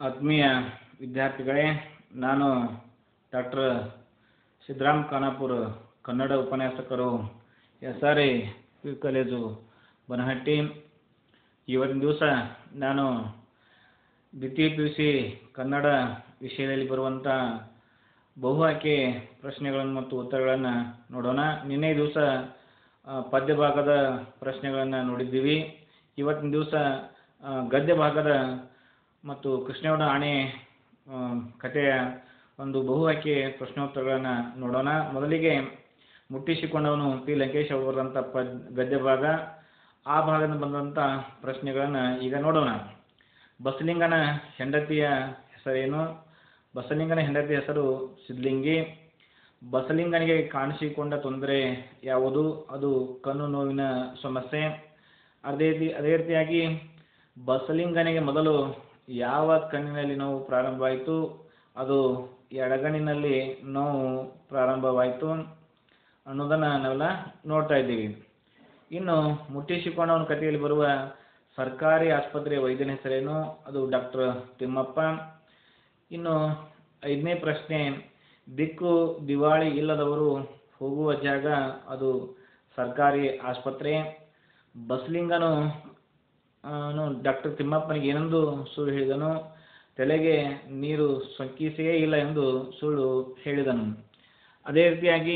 ಆತ್ಮೀಯ ವಿದ್ಯಾರ್ಥಿಗಳೇ ನಾನು ಡಾಕ್ಟರ್ ಸಿದ್ದರಾಮ್ ಖಾನಾಪುರ್ ಕನ್ನಡ ಉಪನ್ಯಾಸಕರು S R I P college Banahatti ಇವತ್ತಿನ ದಿವಸ ನಾನು ದ್ವಿತೀಯ ಪಿ ಯು ಸಿ ಕನ್ನಡ ವಿಷಯದಲ್ಲಿ ಬರುವಂಥ ಬಹು ಆಯ್ಕೆ ಪ್ರಶ್ನೆಗಳನ್ನು ಮತ್ತು ಉತ್ತರಗಳನ್ನು ನೋಡೋಣ ನಿನ್ನೆ ದಿವಸ ಆ, ಪದ್ಯ ಭಾಗದ ಪ್ರಶ್ನೆಗಳನ್ನು ನೋಡಿದ್ದೀವಿ ಇವತ್ತಿನ ದಿವಸ ಆ, ಗದ್ಯ ಭಾಗದ ಮತ್ತು ಕೃಷ್ಣೇಗೌಡ ಆಣೆ ಆ, ಕಥೆಯ ಒಂದು ಬಹು ಆಯ್ಕೆ ಪ್ರಶ್ನೋತ್ತರಗಳನ್ನು ನೋಡೋಣ ಮೊದಲಿಗೆ ಮುಟ್ಟಿಸಿಕೊಂಡವನು ಪಿ ಲಂಕೇಶ್ ಅವರು ಬರೆದಂಥ ಪದ್ ಗದ್ಯ ಭಾಗ ಆ ಭಾಗದಿಂದ ಬಂದಂಥ ಪ್ರಶ್ನೆಗಳನ್ನು ಈಗ ನೋಡೋಣ ಬಸಲಿಂಗನ ಹೆಂಡತಿಯ ಹೆಸರೇನು ಬಸಲಿಂಗನ ಹೆಂಡತಿಯ ಹೆಸರು ಸಿದ್ಲಿಂಗಿ ಬಸಲಿಂಗನಿಗೆ ಕಾಣಿಸಿಕೊಂಡ ತೊಂದರೆ ಯಾವುದು ಅದು ಕಣ್ಣು ನೋವಿನ ಸಮಸ್ಯೆ ಅದೇ ರೀತಿ ಅದೇ ರೀತಿಯಾಗಿ ಬಸಲಿಂಗನಿಗೆ ಮೊದಲು ಯಾವ ಕಣ್ಣಿನಲ್ಲಿ ನೋವು ಪ್ರಾರಂಭವಾಯಿತು ಅದು ಎಡಗಣ್ಣಿನಲ್ಲಿ ನೋವು ಪ್ರಾರಂಭವಾಯಿತು ಅನ್ನೋದನ್ನು ನಾವೆಲ್ಲ ನೋಡ್ತಾ ಇದ್ದೀವಿ ಇನ್ನು ಮುಟ್ಟಿಸಿಕೊಂಡವನ ಕಥೆಯಲ್ಲಿ ಬರುವ ಸರ್ಕಾರಿ ಆಸ್ಪತ್ರೆಯ ವೈದ್ಯನ ಹೆಸರೇನು ಅದು ಡಾಕ್ಟರ್ ತಿಮ್ಮಪ್ಪ ಇನ್ನು ಐದನೇ ಪ್ರಶ್ನೆ ದಿಕ್ಕು ದಿವಾಳಿ ಇಲ್ಲದವರು ಹೋಗುವ ಜಾಗ ಅದು ಸರ್ಕಾರಿ ಆಸ್ಪತ್ರೆ ಬಸಲಿಂಗನು ಅವನು ಡಾಕ್ಟರ್ ತಿಮ್ಮಪ್ಪನಿಗೆ ಏನೆಂದು ಸುಳ್ಳು ಹೇಳಿದನು ತಲೆಗೆ ನೀರು ಸೊಕ್ಕಿಸೇ ಇಲ್ಲ ಎಂದು ಸುಳ್ಳು ಹೇಳಿದನು ಅದೇ ರೀತಿಯಾಗಿ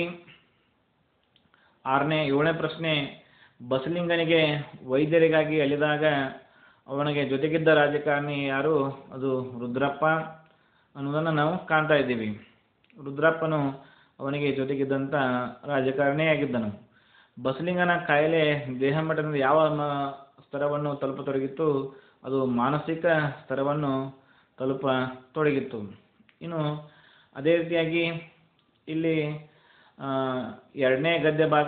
ಆರನೇ ಏಳನೇ ಪ್ರಶ್ನೆ ಬಸಲಿಂಗನಿಗೆ ವೈದ್ಯರಿಗಾಗಿ ಅಲಿದಾಗ ಅವನಿಗೆ ಜೊತೆಗಿದ್ದ ರಾಜಕಾರಣಿ ಯಾರು ಅದು ರುದ್ರಪ್ಪ ಅನ್ನೋದನ್ನು ನಾವು ಕಾಣ್ತಾ ಇದ್ದೀವಿ ರುದ್ರಪ್ಪನು ಅವನಿಗೆ ಜೊತೆಗಿದ್ದಂಥ ರಾಜಕಾರಣಿಯಾಗಿದ್ದನು ಬಸಲಿಂಗನ ಕಾಯಿಲೆ ದೇಹ ಮಟ್ಟದಿಂದ ಯಾವ ಮ- ಸ್ತರವನ್ನು ತಲುಪತೊಡಗಿತ್ತು ಅದು ಮಾನಸಿಕ ಸ್ತರವನ್ನು ತಲುಪತೊಡಗಿತ್ತು ಇನ್ನು ಅದೇ ರೀತಿಯಾಗಿ ಇಲ್ಲಿ ಆ, ಎರಡನೇ ಗದ್ಯ ಭಾಗ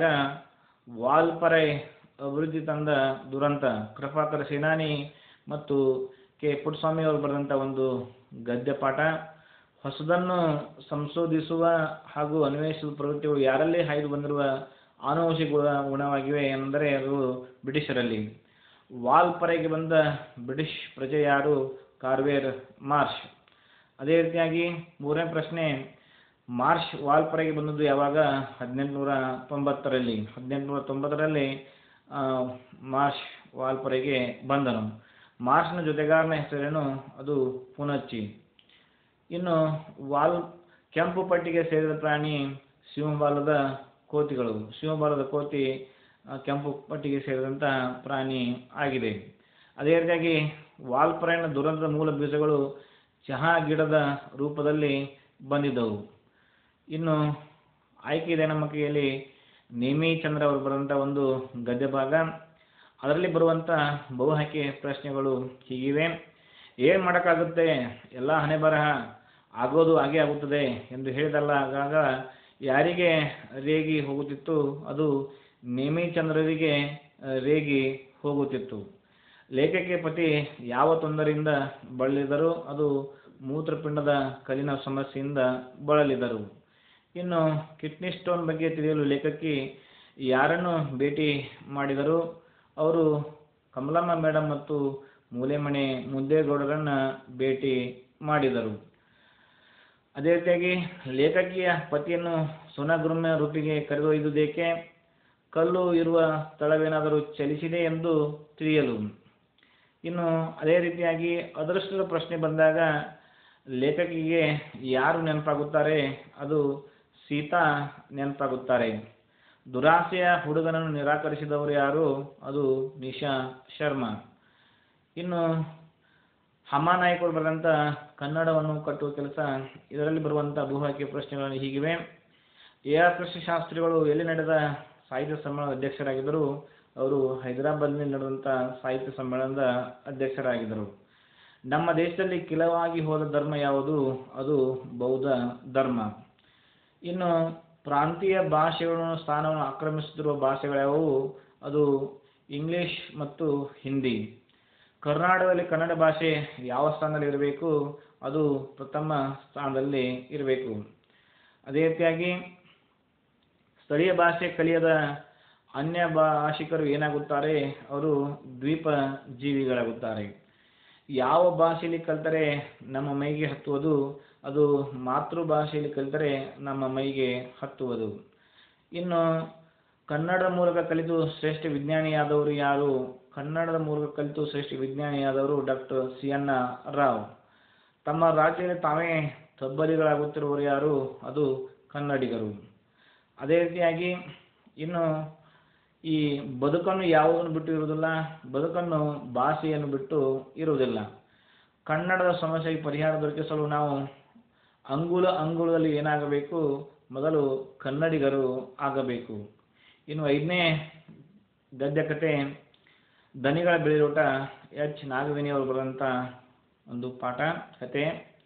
ವಾಲ್ಪರೈ ಅಭಿವೃದ್ಧಿ ತಂದ ದುರಂತ ಕೃಪಾಕರ ಸೇನಾನಿ ಮತ್ತು ಕೆ ಪುಟ್ಟಸ್ವಾಮಿ ಅವರು ಬರೆದಂಥ ಒಂದು ಗದ್ಯ ಪಾಠ ಹೊಸದನ್ನು ಸಂಶೋಧಿಸುವ ಹಾಗೂ ಅನ್ವೇಷಿಸುವ ಪ್ರವೃತ್ತಿಗಳು ಯಾರಲ್ಲಿ ಹಾಯ್ದು ಬಂದಿರುವ ಆನುವಂಶಿಕ ಗುಣ ಗುಣವಾಗಿವೆ ಎಂದರೆ ಅದು ಬ್ರಿಟಿಷರಲ್ಲಿ ವಾಲ್ಪರೆಗೆ ಬಂದ ಬ್ರಿಟಿಷ್ ಪ್ರಜೆ ಯಾರು ಕಾರ್ವೇರ್ ಮಾರ್ಷ್ ಅದೇ ರೀತಿಯಾಗಿ ಮೂರನೇ ಪ್ರಶ್ನೆ ಮಾರ್ಷ್ ವಾಲ್ಪರೆಗೆ ಬಂದದ್ದು ಯಾವಾಗ ಹದಿನೆಂಟುನೂರ ತೊಂಬತ್ತರಲ್ಲಿ ಹದಿನೆಂಟುನೂರ ತೊಂಬತ್ತರಲ್ಲಿ ಆ, ಮಾರ್ಷ್ ವಾಲ್ಪರೆಗೆ ಬಂದನು ಮಾರ್ಷ್ನ ಜೊತೆಗಾರನ ಹೆಸರೇನು ಅದು ಪುನಚ್ಚಿ ಇನ್ನು ವಾಲ್ ಕೆಂಪು ಪಟ್ಟಿಗೆ ಸೇರಿದ ಪ್ರಾಣಿ ಶಿವಬಾಲದ ಕೋತಿಗಳು ಶಿವಬಾಲದ ಕೋತಿ ಆ, ಕೆಂಪು ಪಟ್ಟಿಗೆ ಸೇರಿದಂಥ ಪ್ರಾಣಿ ಆಗಿದೆ ಅದೇ ರೀತಿಯಾಗಿ ವಾಲ್ಪರೆನ ದುರಂತದ ಮೂಲ ಬೀಜಗಳು ಚಹಾ ಗಿಡದ ರೂಪದಲ್ಲಿ ಬಂದಿದ್ದವು ಇನ್ನು ಆಯ್ಕೆ ಇದೆ ನಮ್ಮ ಕೈಯಲ್ಲಿ ನೇಮಿ ಚಂದ್ರ ಅವರು ಬರೆದಂಥ ಒಂದು ಗದ್ಯ ಭಾಗ ಅದರಲ್ಲಿ ಬರುವಂಥ ಬಹು ಆಯ್ಕೆ ಪ್ರಶ್ನೆಗಳು ಹೀಗಿವೆ ಏನು ಮಾಡೋಕ್ಕಾಗುತ್ತೆ ಎಲ್ಲ ಹಣೆ ಬರಹ ಆಗೋದು ಹಾಗೆ ಆಗುತ್ತದೆ ಎಂದು ಹೇಳಿದಲ್ಲ ಆಗಾಗ ಯಾರಿಗೆ ರೇಗಿ ಹೋಗುತ್ತಿತ್ತು ಅದು ನೇಮಿ ಚಂದ್ರರಿಗೆ ಆ, ರೇಗಿ ಹೋಗುತ್ತಿತ್ತು ಲೇಖಕಿ ಪತಿ ಯಾವ ತೊಂದರೆಯಿಂದ ಬಳಲಿದರು ಅದು ಮೂತ್ರಪಿಂಡದ ಕಲಿನ ಸಮಸ್ಯೆಯಿಂದ ಬಳಲಿದರು ಇನ್ನು ಕಿಡ್ನಿ ಸ್ಟೋನ್ ಬಗ್ಗೆ ತಿಳಿಯಲು ಲೇಖಕಿ ಯಾರನ್ನು ಭೇಟಿ ಮಾಡಿದರು ಅವರು ಕಮಲಮ್ಮ ಮೇಡಮ್ ಮತ್ತು ಮೂಲೆಮಣೆ ಮುದ್ದೇಗೌಡರನ್ನ ಭೇಟಿ ಮಾಡಿದರು ಅದೇ ರೀತಿಯಾಗಿ ಲೇಖಕಿಯ ಪತಿಯನ್ನು ಸೊನಗುರುಮಿನ ರೂಪಿಗೆ ಕರೆದೊಯ್ದುದೇಕೆ ಕಲ್ಲು ಇರುವ ಸ್ಥಳವೇನಾದರೂ ಚಲಿಸಿದೆ ಎಂದು ತಿಳಿಯಲು ಇನ್ನು ಅದೇ ರೀತಿಯಾಗಿ ಅದೃಷ್ಟದ ಪ್ರಶ್ನೆ ಬಂದಾಗ ಲೇಖಕಿಗೆ ಯಾರು ನೆನಪಾಗುತ್ತಾರೆ ಅದು ಸೀತಾ ನೆನಪಾಗುತ್ತಾರೆ ದುರಾಸೆಯ ಹುಡುಗನನ್ನು ನಿರಾಕರಿಸಿದವರು ಯಾರು ಅದು ನಿಶಾ ಶರ್ಮಾ ಇನ್ನು ಹಮಾನಾಯಕರು ಬರೆದಂಥ ಕನ್ನಡವನ್ನು ಕಟ್ಟುವ ಕೆಲಸ ಇದರಲ್ಲಿ ಬರುವಂಥ ಭೂಹಾಕಿ ಪ್ರಶ್ನೆಗಳು ಹೀಗಿವೆ ಎ ಆರ್ ಕೃಷ್ಣ ಶಾಸ್ತ್ರಿಗಳು ಎಲ್ಲಿ ನಡೆದ ಸಾಹಿತ್ಯ ಸಮ್ಮೇಳನದ ಅಧ್ಯಕ್ಷರಾಗಿದ್ದರು ಅವರು ಹೈದರಾಬಾದ್ನಲ್ಲಿ ನಡೆದಂಥ ಸಾಹಿತ್ಯ ಸಮ್ಮೇಳನದ ಅಧ್ಯಕ್ಷರಾಗಿದ್ದರು ನಮ್ಮ ದೇಶದಲ್ಲಿ ಕಿಲವಾಗಿ ಹೋದ ಧರ್ಮ ಯಾವುದು ಅದು ಬೌದ್ಧ ಧರ್ಮ ಇನ್ನು ಪ್ರಾಂತೀಯ ಭಾಷೆಗಳ ಸ್ಥಾನವನ್ನು ಆಕ್ರಮಿಸುತ್ತಿರುವ ಭಾಷೆಗಳ್ಯಾವುವು ಅದು ಇಂಗ್ಲಿಷ್ ಮತ್ತು ಹಿಂದಿ ಕರ್ನಾಟಕದಲ್ಲಿ ಕನ್ನಡ ಭಾಷೆ ಯಾವ ಸ್ಥಾನದಲ್ಲಿ ಇರಬೇಕು ಅದು ಪ್ರಥಮ ಸ್ಥಾನದಲ್ಲಿ ಇರಬೇಕು ಅದೇ ರೀತಿಯಾಗಿ ಸ್ಥಳೀಯ ಭಾಷೆ ಕಲಿಯದ ಅನ್ಯ ಭಾಷಿಕರು ಏನಾಗುತ್ತಾರೆ ಅವರು ದ್ವೀಪ ಜೀವಿಗಳಾಗುತ್ತಾರೆ ಯಾವ ಭಾಷೆಯಲ್ಲಿ ಕಲಿತರೆ ನಮ್ಮ ಮೈಗೆ ಹತ್ತುವುದು ಅದು ಮಾತೃಭಾಷೆಯಲ್ಲಿ ಕಲಿತರೆ ನಮ್ಮ ಮೈಗೆ ಹತ್ತುವುದು ಇನ್ನು ಕನ್ನಡದ ಮೂಲಕ ಕಲಿತು ಶ್ರೇಷ್ಠ ವಿಜ್ಞಾನಿಯಾದವರು ಯಾರು ಕನ್ನಡದ ಮೂಲಕ ಕಲಿತು ಶ್ರೇಷ್ಠ ವಿಜ್ಞಾನಿಯಾದವರು ಡಾಕ್ಟರ್ ಸಿ ಎನ್ ರಾವ್ ತಮ್ಮ ರಾಜ್ಯದಲ್ಲಿ ತಾವೇ ತಬ್ಬಲಿಗಳಾಗುತ್ತಿರುವವರು ಯಾರು ಅದು ಕನ್ನಡಿಗರು ಅದೇ ರೀತಿಯಾಗಿ ಇನ್ನು ಈ ಬದುಕನ್ನು ಯಾವುದನ್ನು ಬಿಟ್ಟು ಇರುವುದಿಲ್ಲ ಬದುಕನ್ನು ಭಾಷೆಯನ್ನು ಬಿಟ್ಟು ಇರುವುದಿಲ್ಲ ಕನ್ನಡದ ಸಮಸ್ಯೆಗೆ ಪರಿಹಾರ ದೊರಕಿಸಲು ನಾವು ಅಂಗುಲ ಅಂಗುಲದಲ್ಲಿ ಏನಾಗಬೇಕು ಮೊದಲು ಕನ್ನಡಿಗರು ಆಗಬೇಕು ಇನ್ನು ಐದನೇ ಗದ್ಯ ಕತೆ ದನಿಗಳ ಬೆಳೆಯೋಟ ಎಚ್ ನಾಗವೇಣಿ ಅವರು ಬರೆದಂಥ ಒಂದು ಪಾಠ ಕತೆ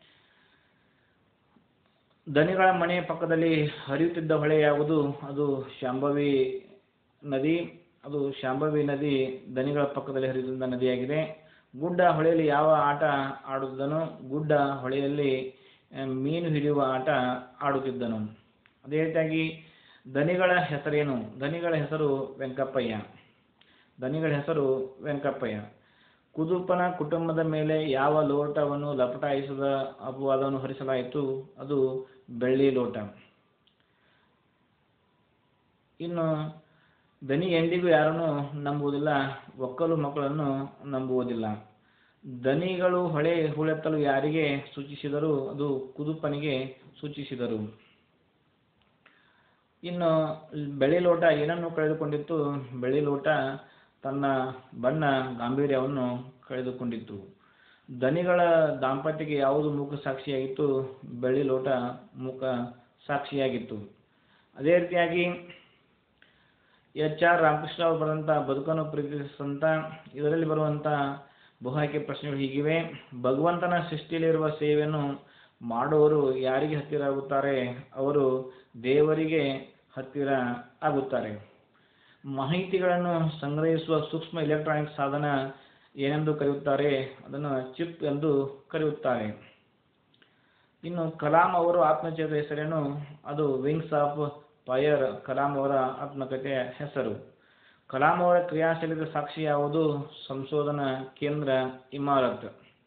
ದನಿಗಳ ಮನೆಯ ಪಕ್ಕದಲ್ಲಿ ಹರಿಯುತ್ತಿದ್ದ ಹೊಳೆ ಯಾವುದು ಅದು ಶಾಂಭವಿ ನದಿ ಅದು ಶಾಂಭವಿ ನದಿ ದನಿಗಳ ಪಕ್ಕದಲ್ಲಿ ಹರಿಯುತ್ತಿದ್ದ ನದಿಯಾಗಿದೆ ಗುಡ್ಡ ಹೊಳೆಯಲ್ಲಿ ಯಾವ ಆಟ ಆಡುತ್ತಿದ್ದನು ಗುಡ್ಡ ಹೊಳೆಯಲ್ಲಿ ಆ, ಮೀನು ಹಿಡಿಯುವ ಆಟ ಆಡುತ್ತಿದ್ದನು ಅದೇ ರೀತಿಯಾಗಿ ದನಿಗಳ ಹೆಸರೇನು ದನಿಗಳ ಹೆಸರು ವೆಂಕಪ್ಪಯ್ಯ ದನಿಗಳ ಹೆಸರು ವೆಂಕಪ್ಪಯ್ಯ ಕುದುಪನ ಕುಟುಂಬದ ಮೇಲೆ ಯಾವ ಲೋಟವನ್ನು ಲಪಟಾಯಿಸದ ಅಪವಾದವನ್ನು ಹೊರಿಸಲಾಯಿತು ಅದು ಬೆಳ್ಳಿ ಲೋಟ ಇನ್ನು ದನಿ ಎಂದಿಗೂ ಯಾರನ್ನು ನಂಬುವುದಿಲ್ಲ ಒಕ್ಕಲು ಮಕ್ಕಳನ್ನು ನಂಬುವುದಿಲ್ಲ ದನಿಗಳು ಹೊಳೆ ಹೂಳೆತ್ತಲು ಯಾರಿಗೆ ಸೂಚಿಸಿದರು ಅದು ಕುದುಪನಿಗೆ ಸೂಚಿಸಿದರು ಇನ್ನು ಬೆಳೆ ಲೋಟ ಏನನ್ನು ಕಳೆದುಕೊಂಡಿತ್ತು ಬೆಳೆ ಲೋಟ ತನ್ನ ಬಣ್ಣ ಗಾಂಭೀರ್ಯವನ್ನು ಕಳೆದುಕೊಂಡಿತ್ತು ದನಿಗಳ ದಾಂಪತ್ಯಕ್ಕೆ ಯಾವುದು ಮೂಕ ಸಾಕ್ಷಿಯಾಗಿತ್ತು ಬೆಳ್ಳಿ ಲೋಟ ಮೂಕ ಸಾಕ್ಷಿಯಾಗಿತ್ತು ಅದೇ ರೀತಿಯಾಗಿ ಎಚ್ ಆರ್ ರಾಮಕೃಷ್ಣ ಅವರು ಬರೆದಂಥ ಬದುಕನ್ನು ಪ್ರೀತಿಸಂತ ಇದರಲ್ಲಿ ಬರುವಂಥ ಬಹು ಆಯ್ಕೆ ಪ್ರಶ್ನೆಗಳು ಹೀಗಿವೆ ಭಗವಂತನ ಸೃಷ್ಟಿಯಲ್ಲಿರುವ ಸೇವೆಯನ್ನು ಮಾಡುವವರು ಯಾರಿಗೆ ಹತ್ತಿರ ಆಗುತ್ತಾರೆ ಅವರು ದೇವರಿಗೆ ಹತ್ತಿರ ಆಗುತ್ತಾರೆ ಮಾಹಿತಿಗಳನ್ನು ಸಂಗ್ರಹಿಸುವ ಸೂಕ್ಷ್ಮ ಎಲೆಕ್ಟ್ರಾನಿಕ್ ಸಾಧನ ಏನೆಂದು ಕರೆಯುತ್ತಾರೆ ಅದನ್ನು ಚಿಪ್ ಎಂದು ಕರೆಯುತ್ತಾರೆ ಇನ್ನು ಕಲಾಂ ಅವರು ಆತ್ಮಚರಿತ್ರೆ ಹೆಸರೇನು ಅದು ವಿಂಗ್ಸ್ ಆಫ್ ಫೈರ್ ಕಲಾಂ ಅವರ ಆತ್ಮಕಥೆಯ ಹೆಸರು ಕಲಾಂ ಅವರ ಕ್ರಿಯಾಶೀಲತೆ ಸಾಕ್ಷಿ ಯಾವುದು ಸಂಶೋಧನಾ ಕೇಂದ್ರ ಇಮಾರತ್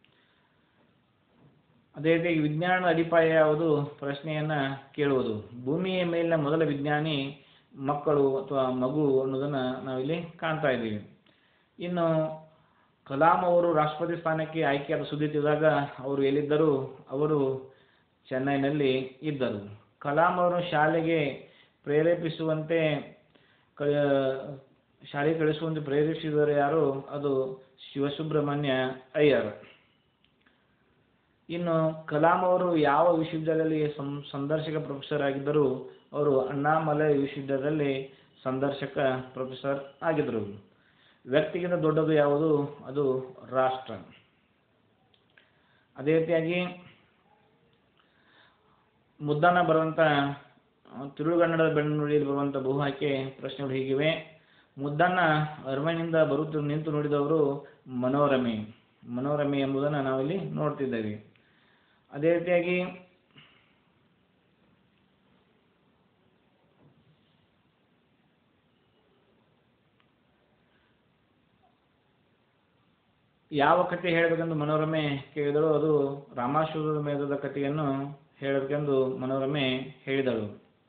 ಅದೇ ರೀತಿ ವಿಜ್ಞಾನದ ಅಡಿಪಾಯ ಯಾವುದು ಪ್ರಶ್ನೆಯನ್ನ ಕೇಳುವುದು ಭೂಮಿಯ ಮೇಲಿನ ಮೊದಲ ವಿಜ್ಞಾನಿ ಮಕ್ಕಳು ಅಥವಾ ಮಗು ಅನ್ನೋದನ್ನ ನಾವಿಲ್ಲಿ ಕಾಣ್ತಾ ಇದ್ದೀವಿ ಇನ್ನು ಕಲಾಂ ಅವರು ರಾಷ್ಟ್ರಪತಿ ಸ್ಥಾನಕ್ಕೆ ಆಯ್ಕೆಯಾದ ಸುದ್ದಿ ತಿಳಿದಾಗ ಅವರು ಎಲ್ಲಿದ್ದರು ಅವರು ಚೆನ್ನೈನಲ್ಲಿ ಇದ್ದರು ಕಲಾಂ ಅವರು ಶಾಲೆಗೆ ಪ್ರೇರೇಪಿಸುವಂತೆ ಕ ಶಾಲೆಗೆ ಕಳಿಸುವಂತೆ ಪ್ರೇರೇಪಿಸಿದವರು ಯಾರು ಅದು ಶಿವಸುಬ್ರಹ್ಮಣ್ಯ ಅಯ್ಯರ್ ಇನ್ನು ಕಲಾಂ ಅವರು ಯಾವ ವಿಶ್ವವಿದ್ಯಾಲಯದಲ್ಲಿ ಸಂ ಸಂದರ್ಶಕ ಪ್ರೊಫೆಸರ್ ಆಗಿದ್ದರು ಅವರು ಅಣ್ಣಾಮಲೈ ವಿಶ್ವವಿದ್ಯಾಲಯದಲ್ಲಿ ಸಂದರ್ಶಕ ಪ್ರೊಫೆಸರ್ ಆಗಿದ್ದರು ವ್ಯಕ್ತಿಗಿಂತ ದೊಡ್ಡದು ಯಾವುದು ಅದು ರಾಷ್ಟ್ರ ಅದೇ ರೀತಿಯಾಗಿ ಮುದ್ದಾನ ಬರುವಂಥ ತಿರುಳುಗನ್ನಡದ ಬೆನ್ನುಡಿಯಲ್ಲಿ ಬರುವಂಥ ಬಹು ಆಯ್ಕೆ ಪ್ರಶ್ನೆಗಳು ಹೀಗಿವೆ ಮುದ್ದಣ್ಣ ಅರಮನೆಯಿಂದ ಬರುತ್ತ ನಿಂತು ನೋಡಿದವರು ಮನೋರಮೆ ಮನೋರಮೆ ಎಂಬುದನ್ನು ನಾವಿಲ್ಲಿ ನೋಡ್ತಿದ್ದೇವೆ ಅದೇ ರೀತಿಯಾಗಿ ಯಾವ ಕಥೆ ಹೇಳಬೇಕೆಂದು ಮನೋರಮೆ ಕೇಳಿದಳು ಅದು ರಾಮಾಶ್ವರದ ಮೇಧದ ಕಥೆಯನ್ನು ಹೇಳಬೇಕೆಂದು ಮನೋರಮೆ ಹೇಳಿದಳು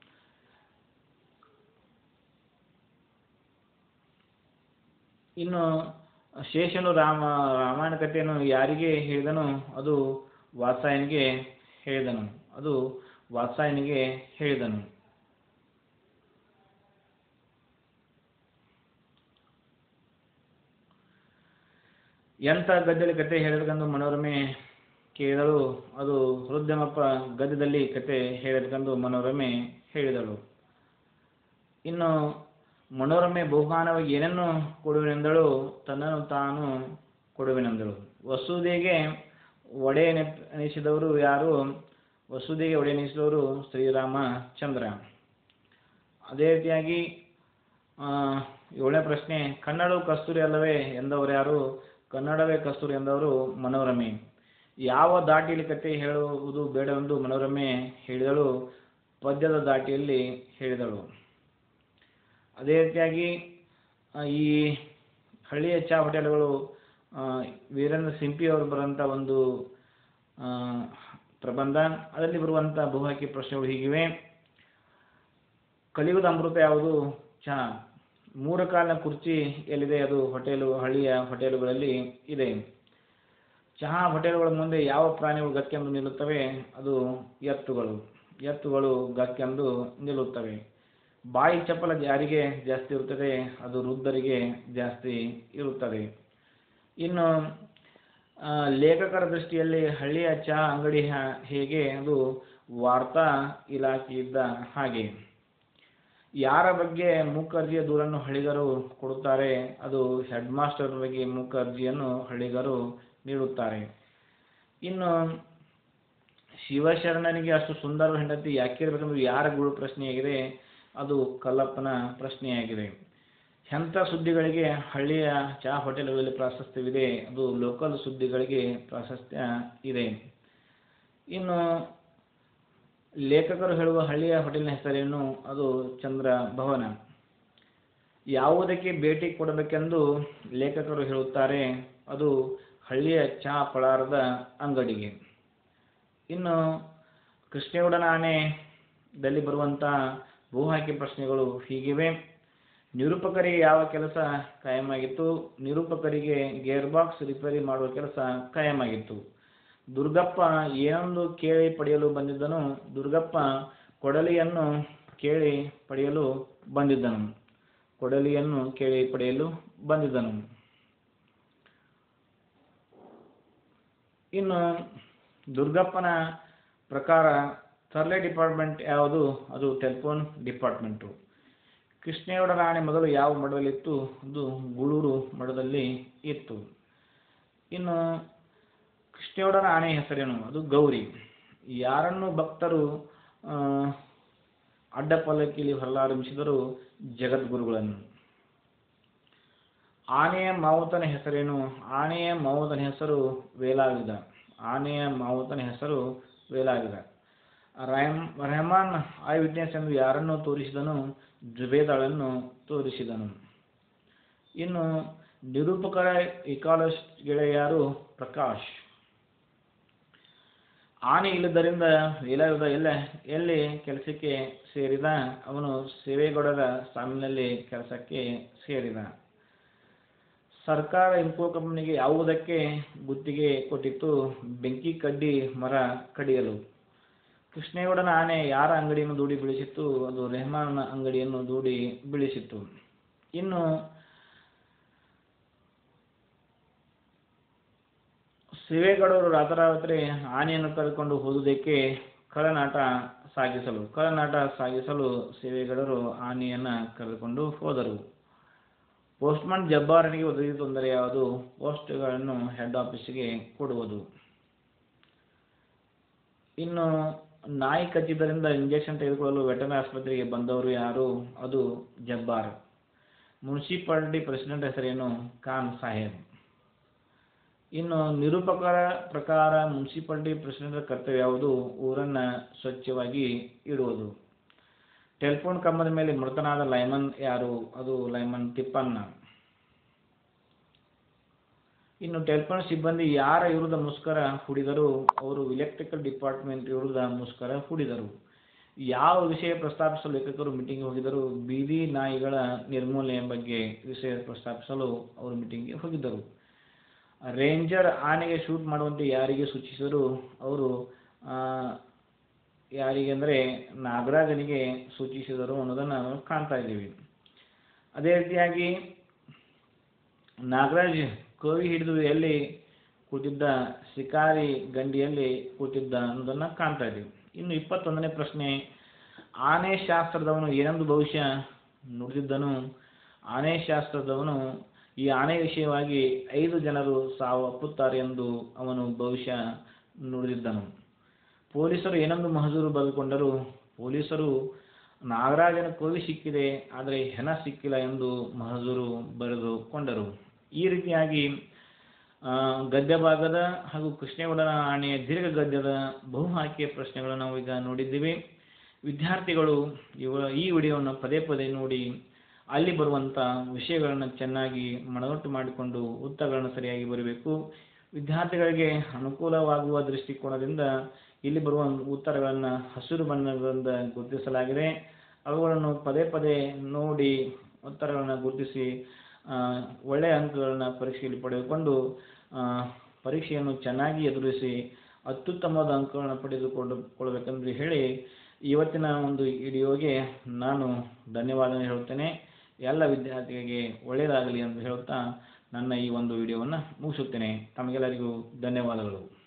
ಇನ್ನು ಶೇಷನು ರಾಮ ರಾಮಾಯಣ ಕಥೆಯನ್ನು ಯಾರಿಗೆ ಹೇಳಿದನು ಅದು ವಾತ್ಸಾಯನಿಗೆ ಹೇಳಿದನು ಅದು ವಾತ್ಸಾಯನಿಗೆ ಹೇಳಿದನು ಎಂಥ ಗದ್ದೆಯಲ್ಲಿ ಕತೆ ಹೇಳಬೇಕೆಂದು ಮನೋರಮೆ ಕೇಳಿದಳು ಅದು ಹೃದಯಮಪ್ಪ ಗದ್ಯದಲ್ಲಿ ಕತೆ ಹೇಳಬೇಕೆಂದು ಮನೋರಮೆ ಹೇಳಿದಳು ಇನ್ನು ಮನೋರಮೆ ಬಹುಮಾನವಾಗಿ ಏನನ್ನು ಕೊಡುವೆನೆಂದಳು ತನ್ನನ್ನು ತಾನು ಕೊಡುವೆನೆಂದಳು ವಸುದೆಗೆ ಒಡೆ ಎನಿಸಿದವರು ಯಾರು ವಸುದೆಗೆ ಒಡೆ ಎನಿಸಿದವರು ಶ್ರೀರಾಮಚಂದ್ರ ಅದೇ ರೀತಿಯಾಗಿ ಆ, ಏಳನೇ ಪ್ರಶ್ನೆ ಕನ್ನಡವು ಕಸ್ತೂರಿ ಅಲ್ಲವೇ ಎಂದವರು ಯಾರು ಕನ್ನಡವೇ ಕಸ್ತೂರಿ ಎಂದವರು ಮನೋರಮೆ ಯಾವ ದಾಟಿಯಲ್ಲಿ ಕತೆ ಹೇಳುವುದು ಬೇಡವೆಂದು ಮನೋರಮೆ ಹೇಳಿದಳು ಪದ್ಯದ ದಾಟಿಯಲ್ಲಿ ಹೇಳಿದಳು ಅದೇ ರೀತಿಯಾಗಿ ಆ, ಈ ಹಳ್ಳಿಯ ಚಾ ಹೋಟೆಲ್ಗಳು ಆ, ವೀರೇಂದ್ರ ಸಿಂಪಿ ಅವರು ಬರುವಂಥ ಒಂದು ಆ, ಪ್ರಬಂಧ ಅದರಲ್ಲಿ ಬರುವಂಥ ಬಹುಆಯ್ಕೆ ಪ್ರಶ್ನೆಗಳು ಹೀಗಿವೆ ಕಲಿಯುಗದ ಅಮೃತ ಯಾವುದು ಚಹಾ ಮೂರ ಕಾಲಿನ ಕುರ್ಚಿ ಎಲ್ಲಿದೆ ಅದು ಹೋಟೆಲು ಹಳ್ಳಿಯ ಹೋಟೆಲುಗಳಲ್ಲಿ ಇದೆ ಚಹಾ ಹೋಟೆಲ್ಗಳ ಮುಂದೆ ಯಾವ ಪ್ರಾಣಿಗಳು ಗಕ್ಕೆಂದು ನಿಲ್ಲುತ್ತವೆ ಅದು ಎತ್ತುಗಳು ಎತ್ತುಗಳು ಗಕ್ಕೆಂದು ನಿಲ್ಲುತ್ತವೆ ಬಾಯಿ ಚಪ್ಪಲ ಯಾರಿಗೆ ಜಾಸ್ತಿ ಇರುತ್ತದೆ ಅದು ವೃದ್ಧರಿಗೆ ಜಾಸ್ತಿ ಇರುತ್ತದೆ ಇನ್ನು ಆ, ಲೇಖಕರ ದೃಷ್ಟಿಯಲ್ಲಿ ಹಳ್ಳಿಯ ಚಹಾ ಅಂಗಡಿ ಹಾ- ಹೇಗೆ ಅದು ವಾರ್ತಾ ಇಲಾಖೆಯಿದ್ದ ಹಾಗೆ ಯಾರ ಬಗ್ಗೆ ಮೂಕರ್ಜಿಯ ದೂರನ್ನು ಹಳ್ಳಿಗರು ಕೊಡುತ್ತಾರೆ ಅದು ಹೆಡ್ ಮಾಸ್ಟರ್ ಬಗ್ಗೆ ಮೂಕರ್ಜಿಯನ್ನು ಹಳ್ಳಿಗರು ನೀಡುತ್ತಾರೆ ಇನ್ನು ಶಿವಶರಣನಿಗೆ ಅಷ್ಟು ಸುಂದರ ಹೆಂಡತಿ ಯಾಕಿರ್ಬೇಕಂದ್ರೆ ಯಾರ ಗುರು ಪ್ರಶ್ನೆಯಾಗಿದೆ ಅದು ಕಲ್ಲಪ್ಪನ ಪ್ರಶ್ನೆಯಾಗಿದೆ ಎಂಥ ಸುದ್ದಿಗಳಿಗೆ ಹಳ್ಳಿಯ ಚಹಾ ಹೋಟೆಲ್ಗಳಲ್ಲಿ ಪ್ರಾಶಸ್ತ್ಯವಿದೆ ಅದು ಲೋಕಲ್ ಸುದ್ದಿಗಳಿಗೆ ಪ್ರಾಶಸ್ತ್ಯ ಇದೆ ಇನ್ನು ಲೇಖಕರು ಹೇಳುವ ಹಳ್ಳಿಯ ಹೋಟೆಲ್ನ ಹೆಸರೇನು ಅದು ಚಂದ್ರ ಭವನ ಯಾವುದಕ್ಕೆ ಭೇಟಿ ಕೊಡಬೇಕೆಂದು ಲೇಖಕರು ಹೇಳುತ್ತಾರೆ ಅದು ಹಳ್ಳಿಯ ಚಹಾ ಪಳಾರದ ಅಂಗಡಿಗೆ ಇನ್ನು ಕೃಷ್ಣೇಗೌಡನ ಆಣೆದಲ್ಲಿ ಬರುವಂಥ ಭೂ ಆಯ್ಕೆ ಪ್ರಶ್ನೆಗಳು ಹೀಗಿವೆ ನಿರೂಪಕರಿಗೆ ಯಾವ ಕೆಲಸ ಕಾಯಮಾಗಿತ್ತು ನಿರೂಪಕರಿಗೆ ಗೇರ್ ಬಾಕ್ಸ್ ರಿಪೇರಿ ಮಾಡುವ ಕೆಲಸ ಕಾಯಮಾಗಿತ್ತು ದುರ್ಗಪ್ಪ ಏನೊಂದು ಕೇಳಿ ಪಡೆಯಲು ಬಂದಿದ್ದನು ದುರ್ಗಪ್ಪ ಕೊಡಲಿಯನ್ನು ಕೇಳಿ ಪಡೆಯಲು ಬಂದಿದ್ದನು ಕೊಡಲಿಯನ್ನು ಕೇಳಿ ಪಡೆಯಲು ಬಂದಿದ್ದನು ಇನ್ನು ದುರ್ಗಪ್ಪನ ಪ್ರಕಾರ ಸರ್ಲೆ ಡಿಪಾರ್ಟ್ಮೆಂಟ್ ಯಾವುದು ಅದು ಟೆಲಿಫೋನ್ ಡಿಪಾರ್ಟ್ಮೆಂಟು ಕೃಷ್ಣೇಗೌಡ ರಾಣಿ ಮೊದಲು ಯಾವ ಮಠದಲ್ಲಿತ್ತು ಅದು ಗೂಳೂರು ಮಠದಲ್ಲಿ ಇತ್ತು ಇನ್ನು ಕೃಷ್ಣೇಗೌಡನ ಆಣೆ ಹೆಸರೇನು ಅದು ಗೌರಿ ಯಾರನ್ನು ಭಕ್ತರು ಆ, ಅಡ್ಡ ಪಲ್ಲಕ್ಕಿಲಿ ಹೊರಲಾರಂಭಿಸಿದರು ಜಗದ್ಗುರುಗಳನ್ನು ಆನೆಯ ಮಾವುತನ ಹೆಸರೇನು ಆನೆಯ ಮಾವುತನ ಹೆಸರು ವೇಲಾಯುಧ ಆನೆಯ ಮಾವುತನ ಹೆಸರು ವೇಲಾಯುಧ ರಹಮ್ ರೆಹಮಾನ್ ಐ ವಿಟ್ನೆಸ್ ಎಂದು ಯಾರನ್ನು ತೋರಿಸಿದನು ಜುಬೇದಾಳನ್ನು ತೋರಿಸಿದನು ಇನ್ನು ನಿರೂಪಕರ ಇಕಾಲಜಿಸ್ಟ್ ಗೆಳೆಯರು ಪ್ರಕಾಶ್ ಆನೆ ಇಲ್ಲದರಿಂದ ವೇಲಾಯುಧ ಎಲ್ಲ ಎಲ್ಲಿ ಕೆಲಸಕ್ಕೆ ಸೇರಿದ ಅವನು ಸೇವೆಗೌಡರ ಸಾಮಿನಲ್ಲಿ ಕೆಲಸಕ್ಕೆ ಸೇರಿದ ಸರ್ಕಾರ ಇಂಕೋ ಕಂಪನಿಗೆ ಯಾವುದಕ್ಕೆ ಗುತ್ತಿಗೆ ಕೊಟ್ಟಿತ್ತು ಬೆಂಕಿ ಕಡ್ಡಿ ಮರ ಕಡಿಯಲು ಕೃಷ್ಣೇಗೌಡನ ಆನೆ ಯಾರ ಅಂಗಡಿಯನ್ನು ದೂಡಿ ಬೀಳಿಸಿತ್ತು ಅದು ರೆಹಮಾನ್ನ ಅಂಗಡಿಯನ್ನು ದೂಡಿ ಬೀಳಿಸಿತ್ತು ಇನ್ನು ಶಿವೇಗೌಡರು ರಾತ್ರಾತ್ರಿ ಆನೆಯನ್ನು ಕರೆದುಕೊಂಡು ಹೋದುದಕ್ಕೆ ಕಳನಾಟ ಸಾಗಿಸಲು ಕಳನಾಟ ಸಾಗಿಸಲು ಶಿವೇಗೌಡರು ಆನೆಯನ್ನು ಕರೆದುಕೊಂಡು ಹೋದರು ಪೋಸ್ಟ್ಮನ್ ಜಬ್ಬಾರನಿಗೆ ಒದಗಿದ ತೊಂದರೆ ಯಾವುದು ಪೋಸ್ಟ್ಗಳನ್ನು ಹೆಡ್ ಆಫೀಸಿಗೆ ಕೊಡುವುದು ಇನ್ನು ನಾಯಿ ಕಚ್ಚಿದ್ದರಿಂದ ಇಂಜೆಕ್ಷನ್ ತೆಗೆದುಕೊಳ್ಳಲು ವೆಟರ್ನರಿ ಆಸ್ಪತ್ರೆಗೆ ಬಂದವರು ಯಾರು ಅದು ಜಬ್ಬಾರ್ ಮುನ್ಸಿಪಾಲಿಟಿ ಪ್ರೆಸಿಡೆಂಟ್ ಹೆಸರೇನು ಖಾನ್ ಸಾಹೇಬ್ ಇನ್ನು ನಿರೂಪಕರ ಪ್ರಕಾರ ಮುನ್ಸಿಪಾಲಿಟಿ ಪ್ರೆಸಿಡೆಂಟ್ ಕರ್ತವ್ಯ ಯಾವುದು ಊರನ್ನ ಸ್ವಚ್ಛವಾಗಿ ಇಡುವುದು ಟೆಲಿಫೋನ್ ಕಂಬದ ಮೇಲೆ ಮೃತನಾದ ಲೈಮನ್ ಯಾರು ಅದು ಲೈಮನ್ ತಿಪ್ಪಣ್ಣ ಇನ್ನು ಟೆಲಿಫೋನ್ ಸಿಬ್ಬಂದಿ ಯಾರ ವಿರುದ್ಧ ಮುಷ್ಕರ ಹೂಡಿದರು ಅವರು ಇಲೆಕ್ಟ್ರಿಕಲ್ ಡಿಪಾರ್ಟ್ಮೆಂಟ್ ವಿರುದ್ಧ ಮುಷ್ಕರ ಹೂಡಿದರು ಯಾವ ವಿಷಯ ಪ್ರಸ್ತಾಪಿಸಲು ಲೇಖಕರು ಮೀಟಿಂಗ್ಗೆ ಹೋಗಿದ್ದರು ಬೀದಿ ನಾಯಿಗಳ ನಿರ್ಮೂಲನೆಯ ಬಗ್ಗೆ ವಿಷಯ ಪ್ರಸ್ತಾಪಿಸಲು ಅವರು ಮೀಟಿಂಗ್ಗೆ ಹೋಗಿದ್ದರು ರೇಂಜರ್ ಆನೆಗೆ ಶೂಟ್ ಮಾಡುವಂತೆ ಯಾರಿಗೆ ಸೂಚಿಸಿದರು ಅವರು ಆ, ಯಾರಿಗೆ ಅಂದರೆ ನಾಗರಾಜನಿಗೆ ಸೂಚಿಸಿದರು ಅನ್ನೋದನ್ನು ನಾವು ಕಾಣ್ತಾ ಇದ್ದೀವಿ ಅದೇ ರೀತಿಯಾಗಿ ನಾಗರಾಜ್ ಕೋವಿ ಹಿಡಿದು ಎಲ್ಲಿ ಕೂತಿದ್ದ ಶಿಕಾರಿ ಗಂಡಿಯಲ್ಲಿ ಕೂತಿದ್ದ ಅನ್ನೋದನ್ನು ಕಾಣ್ತಾ ಇದ್ದೀವಿ ಇನ್ನು ಇಪ್ಪತ್ತೊಂದನೇ ಪ್ರಶ್ನೆ ಆನೆ ಶಾಸ್ತ್ರದವನು ಏನೆಂದು ಭವಿಷ್ಯ ನುಡಿದಿದ್ದನು ಆನೆ ಶಾಸ್ತ್ರದವನು ಈ ಆನೆ ವಿಷಯವಾಗಿ ಐದು ಜನರು ಸಾವು ಅಪ್ಪುತ್ತಾರೆ ಎಂದು ಅವನು ಭವಿಷ್ಯ ನುಡಿದಿದ್ದನು ಪೊಲೀಸರು ಏನೆಂದು ಮಹಜೂರು ಬರೆದುಕೊಂಡರು ಪೊಲೀಸರು ನಾಗರಾಜನ ಕೋವಿ ಸಿಕ್ಕಿದೆ ಆದರೆ ಹೆಣ ಸಿಕ್ಕಿಲ್ಲ ಎಂದು ಮಹಜೂರು ಬರೆದುಕೊಂಡರು ಈ ರೀತಿಯಾಗಿ ಆ, ಗದ್ಯ ಭಾಗದ ಹಾಗೂ ಕೃಷ್ಣೇಗೌಡನ ಆಣೆಯ ದೀರ್ಘ ಗದ್ಯದ ಬಹು ಆಯ್ಕೆಯ ಪ್ರಶ್ನೆಗಳನ್ನು ನಾವು ಈಗ ನೋಡಿದ್ದೀವಿ ವಿದ್ಯಾರ್ಥಿಗಳು ಇವ ಈ ವಿಡಿಯೋವನ್ನು ಪದೇ ಪದೇ ನೋಡಿ ಅಲ್ಲಿ ಬರುವಂಥ ವಿಷಯಗಳನ್ನು ಚೆನ್ನಾಗಿ ಮನದಟ್ಟು ಮಾಡಿಕೊಂಡು ಉತ್ತರಗಳನ್ನು ಸರಿಯಾಗಿ ಬರೀಬೇಕು ವಿದ್ಯಾರ್ಥಿಗಳಿಗೆ ಅನುಕೂಲವಾಗುವ ದೃಷ್ಟಿಕೋನದಿಂದ ಇಲ್ಲಿ ಬರುವ ಉತ್ತರಗಳನ್ನು ಹಸಿರು ಬಣ್ಣದಿಂದ ಗುರುತಿಸಲಾಗಿದೆ ಅವುಗಳನ್ನು ಪದೇ ಪದೇ ನೋಡಿ ಉತ್ತರಗಳನ್ನು ಗುರುತಿಸಿ ಆ, ಒಳ್ಳೆಯ ಅಂಕಗಳನ್ನು ಪರೀಕ್ಷೆಯಲ್ಲಿ ಪಡೆದುಕೊಂಡು ಆ, ಪರೀಕ್ಷೆಯನ್ನು ಚೆನ್ನಾಗಿ ಎದುರಿಸಿ ಅತ್ಯುತ್ತಮವಾದ ಅಂಕಗಳನ್ನು ಪಡೆದುಕೊಂಡು ಕೊಳ್ಳಬೇಕೆಂದು ಹೇಳಿ ಇವತ್ತಿನ ಒಂದು ವಿಡಿಯೋಗೆ ನಾನು ಧನ್ಯವಾದ ಹೇಳುತ್ತೇನೆ ಎಲ್ಲ ವಿದ್ಯಾರ್ಥಿಗಳಿಗೆ ಒಳ್ಳೆಯದಾಗಲಿ ಎಂದು ಹೇಳುತ್ತಾ ನನ್ನ ಈ ಒಂದು ವಿಡಿಯೋವನ್ನು ಮುಗಿಸುತ್ತೇನೆ ತಮಗೆಲ್ಲರಿಗೂ ಧನ್ಯವಾದಗಳು